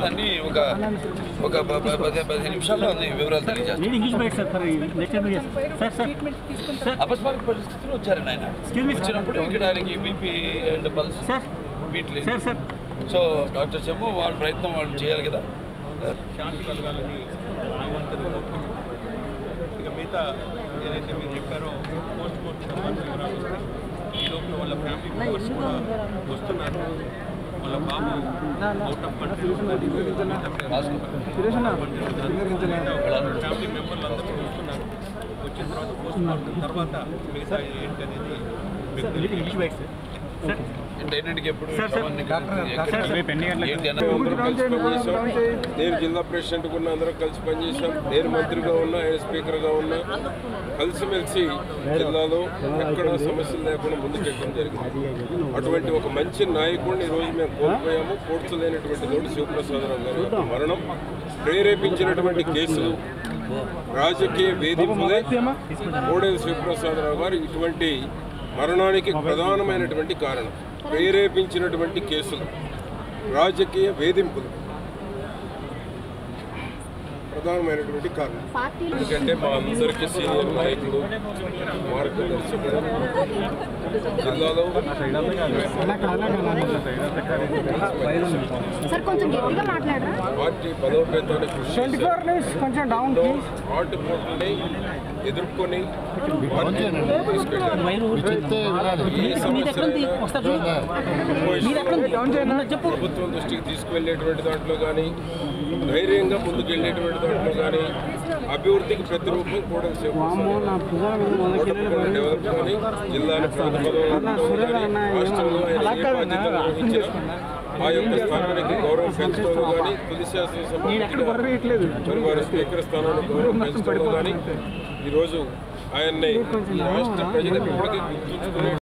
చేస్తాను అన్ని ఒక ఒక ప- ప- పది పదిహేను నిమిషాల్లో అన్ని వివరాలు తెలియజేస్తాను నేను ఇంగ్లీష్ బయట sir sir next time sir sir sir అపస్మారక పరిస్థితులు వచ్చారు ఆయన Excuse me, sir. వచ్చినప్పుడు ఇక్కడ ఆయనకి బీపీ అండ్ పల్స్ సార్ బీట్లు సార్ సార్ సో డాక్టర్ చెమ్ము వాళ్ళ ప్రయత్నం వాళ్ళు చేయాలి కదా శాంతి కలగాలని భగవంతుని కోరుకుంటున్నాను ఇక మిగతా ఏదైతే మీరు చెప్పారో పోస్ట్ మార్టం సంబంధించిన వివరాలు వస్తాయి ఈ లోపల వాళ్ళ ఫ్యామిలీ మెంబర్స్ కూడా వస్తున్నారు వాళ్ళ బాబు అవుట్ ఆఫ్ కంట్రీ ఫ్యామిలీ మెంబర్లు అందరూ కూడా వస్తున్నారు వచ్చిన తర్వాత పోస్ట్ మార్టం తర్వాత మిగతా ఏంటి అనేది మీకు తెలియదు. ఇంగ్లీష్ బయట సార్ సార్ అంటే ఎన్నింటికి ఎప్పుడు సార్, సార్. అవన్నీ సార్ రేపు ఎన్ని గంటలకు ఏంటి అన్న అందరం కలిసి పనిచేసాం నేను జిల్లా ప్రెసిడెంట్ ఉన్న అందరం కలిసి పనిచేసాం నేను మంత్రిగా ఉన్నా ఆయన స్పీకర్గా ఉన్నా కలిసిమెలిసి జిల్లాలో ఎక్కడ సమస్యలు లేకుండా ముందుకెళ్ళడం జరిగింది అటువంటి ఒక మంచి నాయకుడిని ఈరోజు మేము కోల్పోయాము పోడ్చలేనటువంటి తోటి శివప్రసాదరావు గారి యొక్క మరణం ప్రేరేపించినటువంటి కేసులు రాజకీయ వేధింపులే కోడేరు శివప్రసాదరావు గారు ఇటువంటి మరణానికి ప్రధానమైనటువంటి కారణం ప్రేరేపించినటువంటి కేసులు రాజకీయ వేధింపులు ప్రధానమైనటువంటి కారణం ఎందుకంటే మా అందరికీ సీనియర్ నాయకులు మార్గదర్శకులు జిల్లాలో సార్ కొంచెం గట్టిగా మాట్లాడరా పార్టీ బలోపేతానికి కృషి చేశారు. కొంచెం డౌన్ ఎన్నో ఆటుపోట్లని ఎదుర్కొని పార్టీని తీసుకెళ్లారు. ఏ సమస్యలైనా ప్రభుత్వం దృష్టికి తీసుకువెళ్ళేటువంటి దాంట్లో కానీ ధైర్యంగా ముందుకెళ్ళేటువంటి దాంట్లో కానీ అభివృద్ధికి ప్రతిరూపం కూడా డెవలప్ కానీ జిల్లాని రాష్ట్రంలో ఆయన ఏ బాధ్యత నిర్వహించినా ఆ యొక్క స్థానానికి గౌరవం పెంచడంలో కానీ తొలి శాసనసభ మరి వారి స్పీకర్ స్థానానికి గౌరవం పెంచడంలో కానీ ఈరోజు ఆయన్ని ఈ రాష్ట్ర ప్రజలకు ఇప్పటికీ గుర్తుంచుకునే